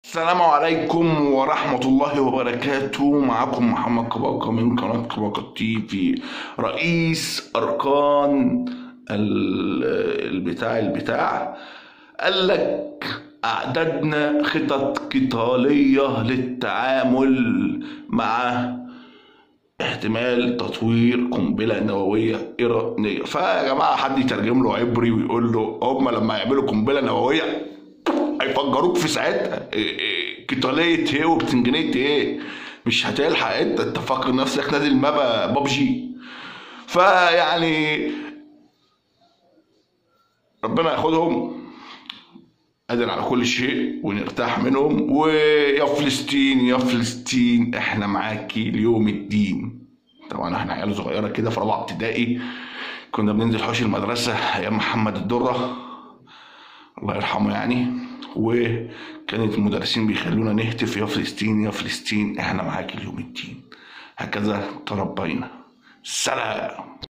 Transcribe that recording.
السلام عليكم ورحمة الله وبركاته معكم محمد كباكا من قناة كباكا تي في رئيس أركان ال- البتاع البتاع قال لك أعددنا خطط قتالية للتعامل مع احتمال تطوير قنبلة نووية إيرانية فيا جماعة حد يترجم له عبري ويقول له هم لما يعملوا قنبلة نووية هيفجروك في ساعتها إيه إيه قتالية ايه وبتنجانية ايه مش هتلحق انت انت فاكر نفسك نادي المابا بابجي فيعني ربنا ياخدهم قادر على كل شيء ونرتاح منهم ويا فلسطين يا فلسطين احنا معاكي ليوم الدين طبعا احنا عيال صغيره كده في رابعه ابتدائي كنا بننزل حوش المدرسه ايام محمد الدره الله يرحمه يعني وكانت المدرسين بيخلونا نهتف يا فلسطين يا فلسطين احنا معاك اليوم الدين هكذا تربينا سلام